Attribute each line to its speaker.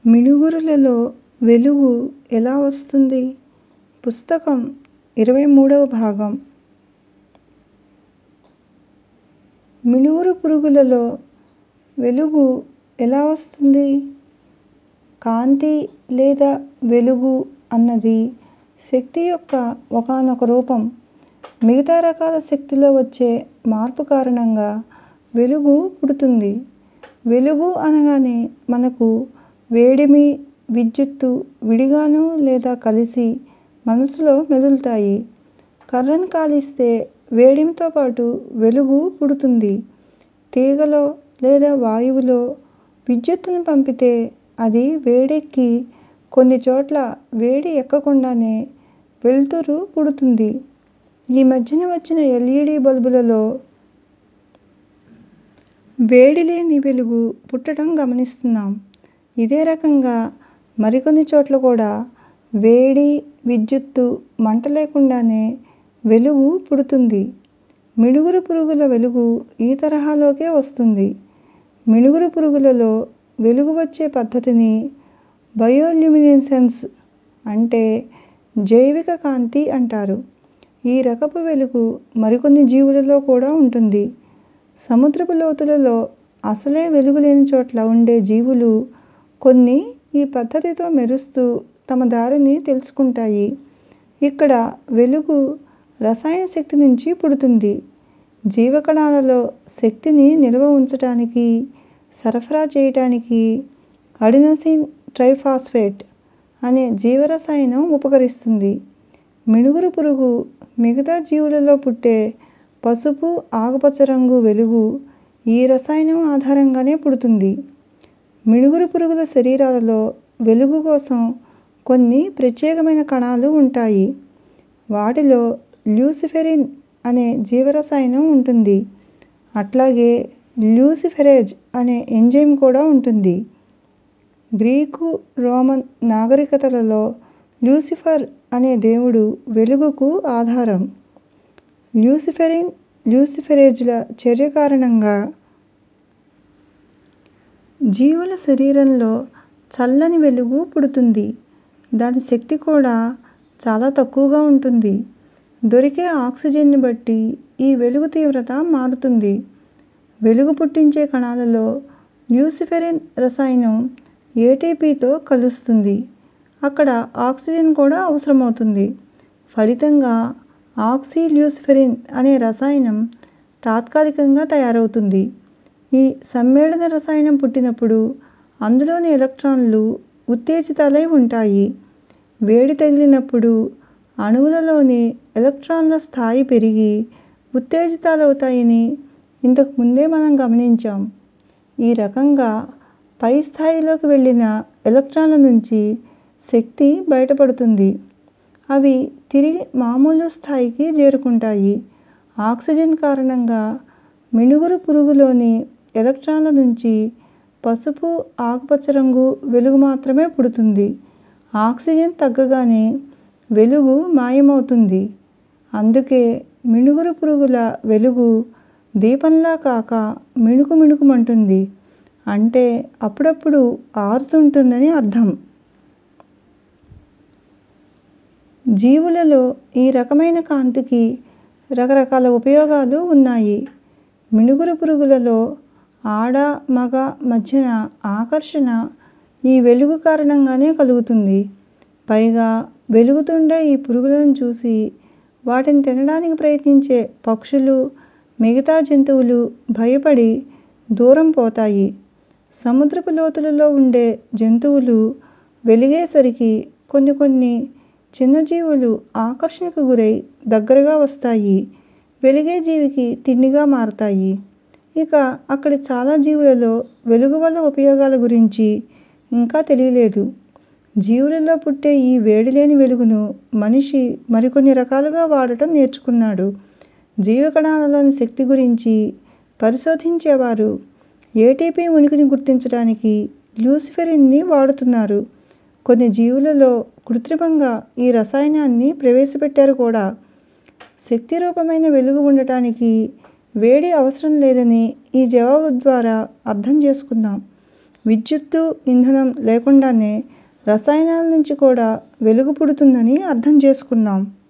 Speaker 1: మిణుగురులలో వెలుగు ఎలా వస్తుంది? పుస్తకం ఇరవై మూడవ భాగం మిణుగురు పురుగులలో వెలుగు ఎలా వస్తుంది? కాంతి లేదా వెలుగు అన్నది శక్తి యొక్క ఒకానొక రూపం. మిగతా రకాల శక్తిలో వచ్చే మార్పు కారణంగా వెలుగు పుడుతుంది. వెలుగు అనగానే మనకు వేడిమి, విద్యుత్తు విడిగానో లేదా కలిసి మనసులో మెదులుతాయి. కర్రను కాలిస్తే వేడిమితో పాటు వెలుగు పుడుతుంది. తీగలో లేదా వాయువులో విద్యుత్తును పంపితే అది వేడెక్కి కొన్ని చోట్ల వేడి ఎక్కకుండానే వెలుతురు పుడుతుంది. ఈ మధ్యన వచ్చిన ఎల్. ఈ. డి. బల్బులలో వేడి లేని వెలుగు పుట్టడం గమనిస్తున్నాం. ఇదే రకంగా మరికొన్ని చోట్ల కూడా వేడి, విద్యుత్తు, మంట లేకుండానే వెలుగు పుడుతుంది. మిణుగురు పురుగుల వెలుగు ఈ తరహాలోకే వస్తుంది. మిణుగురు పురుగులలో వెలుగు వచ్చే పద్ధతిని బయోల్యూమినెసెన్స్ అంటే జైవిక కాంతి అంటారు. ఈ రకపు వెలుగు మరికొన్ని జీవులలో కూడా ఉంటుంది. సముద్రపు లోతులలో అసలే వెలుగు లేని చోట్ల ఉండే జీవులు కొన్ని ఈ పద్ధతితో మెరుస్తూ తమ దారిని తెలుసుకుంటాయి. ఇక్కడ వెలుగు రసాయన శక్తి నుంచి పుడుతుంది. జీవకణాలలో శక్తిని నిల్వ ఉంచటానికి, సరఫరా చేయటానికి అడినోసిన్ ట్రైఫాస్ఫేట్ అనే జీవరసాయనం ఉపకరిస్తుంది. మిణుగురు పురుగు మిగతా జీవులలో పుట్టే పసుపు, ఆకుపచ్చ రంగు వెలుగు ఈ రసాయనం ఆధారంగానే పుడుతుంది. మిణుగురు పురుగుల శరీరాలలో వెలుగు కోసం కొన్ని ప్రత్యేకమైన కణాలు ఉంటాయి. వాటిలో ల్యూసిఫెరిన్ అనే జీవరసాయనం ఉంటుంది. అట్లాగే ల్యూసిఫెరేజ్ అనే ఎంజైమ్ కూడా ఉంటుంది. గ్రీకు, రోమన్ నాగరికతలలో లూసిఫర్ అనే దేవుడు వెలుగుకు ఆధారం. ల్యూసిఫెరిన్, ల్యూసిఫెరేజ్ ల చర్య కారణంగా జీవుల శరీరంలో చల్లని వెలుగు పుడుతుంది. దాని శక్తి కూడా చాలా తక్కువగా ఉంటుంది. దొరికే ఆక్సిజన్ ని బట్టి ఈ వెలుగు తీవ్రత మారుతుంది. వెలుగు పుట్టించే కణాలలో ల్యూసిఫెరిన్ రసాయనం ఏటీపీతో కలుస్తుంది. అక్కడ ఆక్సిజన్ కూడా అవసరమవుతుంది. ఫలితంగా ఆక్సీ ల్యూసిఫెరిన్ అనే రసాయనం తాత్కాలికంగా తయారవుతుంది. ఈ సమ్మేళన రసాయనం పుట్టినప్పుడు అందులోని ఎలక్ట్రాన్లు ఉత్తేజితాలై ఉంటాయి. వేడి తగిలినప్పుడు అణువులలోని ఎలక్ట్రాన్ల స్థాయి పెరిగి ఉత్తేజితాలవుతాయని ఇంతకు ముందే మనం గమనించాం. ఈ రకంగా పై స్థాయిలోకి వెళ్ళిన ఎలక్ట్రాన్ల నుంచి శక్తి బయటపడుతుంది. అవి తిరిగి మామూలు స్థాయికి చేరుకుంటాయి. ఆక్సిజన్ కారణంగా మిణుగురు పురుగులోని ఎలక్ట్రాన్ల నుంచి పసుపు, ఆకుపచ్చ రంగు వెలుగు మాత్రమే పుడుతుంది. ఆక్సిజన్ తగ్గగానే వెలుగు మాయమవుతుంది. అందుకే మిణుగురు పురుగుల వెలుగు దీపంలా కాక మిణుకు మిణుకుమంటుంది. అంటే అప్పుడప్పుడు ఆరుతుంటుందని అర్థం. జీవులలో ఈ రకమైన కాంతికి రకరకాల ఉపయోగాలు ఉన్నాయి. మిణుగురు పురుగులలో ఆడ, మగ మధ్యన ఆకర్షణ ఈ వెలుగు కారణంగానే కలుగుతుంది. పైగా వెలుగుతుండే ఈ పురుగులను చూసి వాటిని తినడానికి ప్రయత్నించే పక్షులు, మిగతా జంతువులు భయపడి దూరం పోతాయి. సముద్రపు లోతులలో ఉండే జంతువులు వెలిగేసరికి కొన్ని కొన్ని చిన్న జీవులు ఆకర్షణకు గురై దగ్గరగా వస్తాయి. వెలిగే జీవికి తిండిగా మారతాయి. ఇక అక్కడి చాలా జీవులలో వెలుగు వల్ల ఉపయోగాల గురించి ఇంకా తెలియలేదు. జీవులలో పుట్టే ఈ వేడిలేని వెలుగును మనిషి మరికొన్ని రకాలుగా వాడటం నేర్చుకున్నాడు. జీవకణాలలోని శక్తి గురించి పరిశోధించేవారు ఏటీపీ ఉనికిని గుర్తించటానికి ల్యూసిఫెరిన్ ని వాడుతున్నారు. కొన్ని జీవులలో కృత్రిమంగా ఈ రసాయనాన్ని ప్రవేశపెట్టారు కూడా. శక్తి రూపమైన వెలుగు ఉండటానికి వేడి అవసరం లేదని ఈ జవాబు ద్వారా అర్థం చేసుకుందాం. విద్యుత్తు ఇంధనం లేకుండానే రసాయనాల నుంచి కూడా వెలుగు పుడుతుందని అర్థం చేసుకున్నాం